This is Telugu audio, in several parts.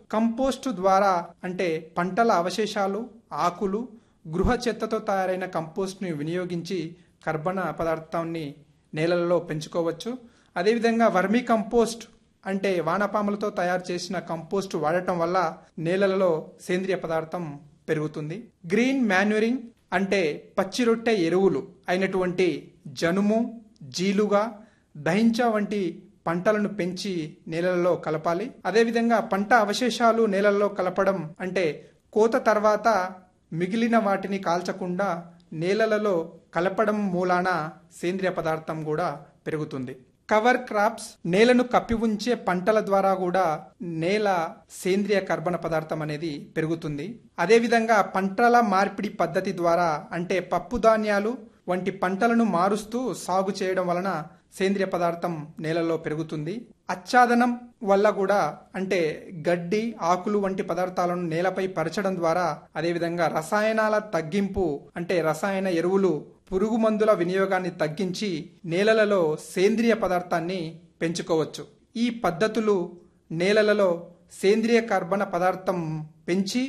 కంపోస్ట్ ద్వారా అంటే పంటల అవశేషాలు ఆకులు గృహ చెత్తతో తయారైన కంపోస్ట్ని వినియోగించి కర్బన పదార్థాన్ని నేలలలో పెంచుకోవచ్చు అదేవిధంగా వర్మీ కంపోస్ట్ అంటే వానపాములతో తయారు చేసిన కంపోస్ట్ వాడటం వల్ల నేలలలో సేంద్రియ పదార్థం పెరుగుతుంది గ్రీన్ మాన్యూరింగ్ అంటే పచ్చి రొట్టె ఎరువులు అయినటువంటి జనుము జీలుగా దహించ వంటి పంటలను పెంచి నేలలలో కలపాలి అదేవిధంగా పంట అవశేషాలు నేలల్లో కలపడం అంటే కోత తర్వాత మిగిలిన వాటిని కాల్చకుండా నేలలలో కలపడం మూలాన సేంద్రియ పదార్థం కూడా పెరుగుతుంది కవర్ క్రాప్స్ నేలను కప్పి ఉంచే పంటల ద్వారా కూడా నేల సేంద్రియ కర్బన పదార్థం అనేది పెరుగుతుంది అదేవిధంగా పంటల మార్పిడి పద్ధతి ద్వారా అంటే పప్పు ధాన్యాలు వంటి పంటలను మారుస్తూ సాగు చేయడం వలన సేంద్రియ పదార్థం నేలలో పెరుగుతుంది ఆచ్ఛాదనం వల్ల కూడా అంటే గడ్డి ఆకులు వంటి పదార్థాలను నేలపై పరచడం ద్వారా అదేవిధంగా రసాయనాల తగ్గింపు అంటే రసాయన ఎరువులు పురుగు మందుల వినియోగాన్ని తగ్గించి నేలలలో సేంద్రియ పదార్థాన్ని పెంచుకోవచ్చు ఈ పద్ధతులు నేలలలో సేంద్రియ కర్బన పదార్థం పెంచి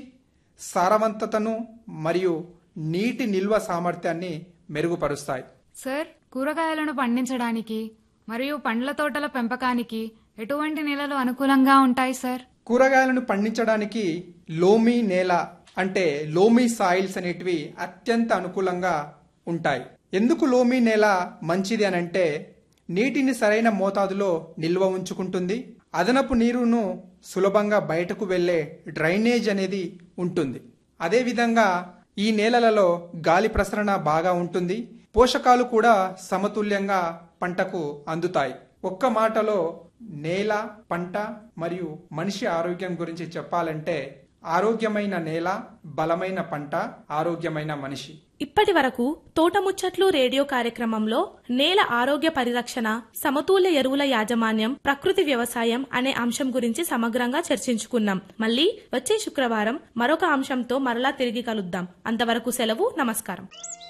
సారవంతతను మరియు నీటి నిల్వ సామర్థ్యాన్ని మెరుగుపరుస్తాయి సార్ కూరగాయలను పండించడానికి మరియు పండ్ల తోటల పెంపకానికి ఎటువంటి నేలలు అనుకూలంగా ఉంటాయి సార్ కూరగాయలను పండించడానికి లోమీ నేల అంటే లోమీ సాయిల్స్ అనేటివి అత్యంత అనుకూలంగా ఉంటాయి ఎందుకు లోమీ నేల మంచిది అని అంటే నీటిని సరైన మోతాదులో నిల్వ ఉంచుకుంటుంది అదనపు నీరును సులభంగా బయటకు వెళ్లే డ్రైనేజ్ అనేది ఉంటుంది అదేవిధంగా ఈ నేలలలో గాలి ప్రసరణ బాగా ఉంటుంది పోషకాలు కూడా సమతుల్యంగా పంటకు అందుతాయి ఒక్క మాటలో నేల పంట మరియు మనిషి ఆరోగ్యం గురించి చెప్పాలంటే ఆరోగ్యమైన నేల బలమైన పంట ఆరోగ్యమైన మనిషి ఇప్పటి వరకు తోటముచ్చట్లు రేడియో కార్యక్రమంలో నేల ఆరోగ్య పరిరక్షణ సమతూల్య ఎరువుల యాజమాన్యం ప్రకృతి వ్యవసాయం అనే అంశం గురించి సమగ్రంగా చర్చించుకున్నాం మళ్ళీ వచ్చే శుక్రవారం మరొక అంశంతో మరలా తిరిగి కలుద్దాం అంతవరకు సెలవు నమస్కారం